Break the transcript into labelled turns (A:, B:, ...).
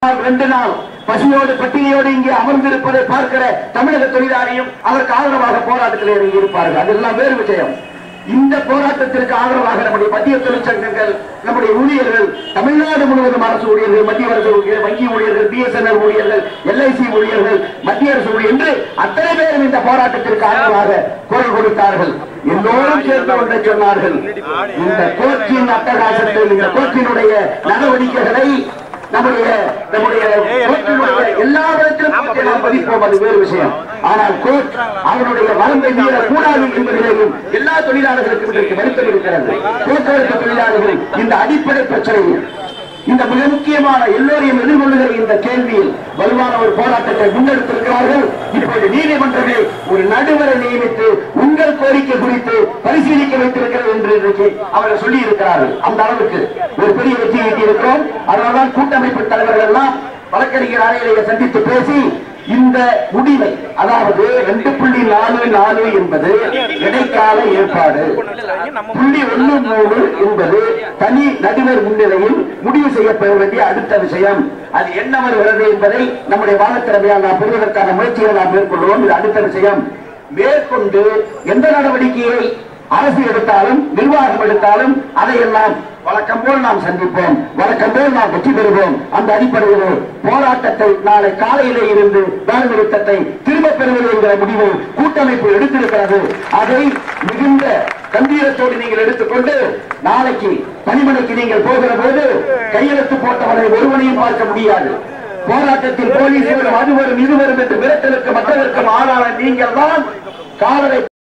A: நாள், ரெண்டு நாள் பசியோடு பட்டினியோடு இங்கே அமர்ந்திருப்பதை பார்க்கிற தமிழக தொழிலாளியும் அதற்கு ஆதரவாக போராட்டத்தில் இறங்கி இருப்பார்கள் அதெல்லாம் வேறு விஷயம் இந்த போராட்டத்திற்கு ஆதரவாக நம்முடைய மத்திய தொழிற்சங்கங்கள் நம்முடைய ஊழியர்கள் தமிழ்நாடு முழுவதும் அரசு ஊழியர்கள் மத்திய அரசு ஊழியர்கள் வங்கி ஊழியர்கள் பிஎஸ்என்எல் ஊழியர்கள் எல்ஐசி ஊழியர்கள் மத்திய அரசு ஊழியர் என்று அத்தனை பேரும் இந்த போராட்டத்திற்கு ஆதரவாக குரல் கொடுத்தார்கள் எல்லோரும் சேர்ந்து ஒன்றை சொன்னார்கள் இந்த கோர்ட்டின் அட்டகாசத்தை இந்த கோர்ட்டினுடைய நடவடிக்கைகளை நம்முடைய நம்முடைய கோர்ட்டினுடைய எல்லா விதத்திலும் நாம் மதிப்போம் அது வேறு விஷயம் ஆனால் கோர்ட் அவருடைய வரம்பை மீறக்கூடாது என்பதிலேயும் எல்லா தொழிலாளர்களுக்கும் இதற்கு வருத்தம் இருக்கிறது போக்குவரத்து தொழிலாளர்கள் இந்த அடிப்படை பிரச்சனையில் இந்த மிக முக்கியமான எல்லோரையும் எதிர்கொள்ளுகிற இந்த கேள்வியில் வலுவான ஒரு போராட்டத்தை முன்னெடுத்திருக்கிறார்கள் இப்போது நீதிமன்றமே ஒரு நடுவரை நியமித்து உங்கள் கோரிக்கை குறித்து பரிசீலிக்க வைத்திருக்கிறது என்று இன்றைக்கு அவர்கள் சொல்லி இருக்கிறார்கள் அந்த அளவுக்கு ஒரு பெரிய வெற்றி ஈட்டியிருக்கிறோம் அதனால்தான் கூட்டமைப்பு தலைவர்கள் எல்லாம் வழக்கறிஞர் ஆணையரை சந்தித்து பேசி இந்த முடிவை அதாவது ரெண்டு புள்ளி நாலு நாலு என்பது இடைக்கால ஏற்பாடு புள்ளி ஒண்ணு மூணு என்பது தனி நடுவர் முன்னிலையில் முடிவு செய்யப்பட வேண்டிய அடுத்த விஷயம் அது என்ன வருகிறது என்பதை நம்முடைய வாதத்திறமையால் நாம் பெறுவதற்கான முயற்சிகளை நாம் மேற்கொள்வோம் இது அடுத்த விஷயம் மேற்கொண்டு எந்த நடவடிக்கையை அரசு எடுத்தாலும் நிர்வாகம் எடுத்தாலும் அதையெல்லாம் வழக்கம் போல் நாம் சந்திப்போம் வழக்கம் போல் நாம் வெற்றி பெறுவோம் அந்த அடிப்படையில் போராட்டத்தை நாளை காலையிலே இருந்து வேலை நிறுத்தத்தை திரும்ப பெறுவது என்கிற முடிவை கூட்டமைப்பு எடுத்திருக்கிறது அதை மிகுந்த கம்பீரத்தோடு நீங்கள் எடுத்துக்கொண்டு நாளைக்கு பணிமனைக்கு நீங்கள் போகிற போது கையெழுத்து போட்டவனை ஒருவனையும் பார்க்க முடியாது போராட்டத்தில் போலீஸ் வரும் அது வரும் இது வரும் என்று மிரட்டலுக்கு மற்றதற்கும் ஆளான நீங்கள் தான் காலரை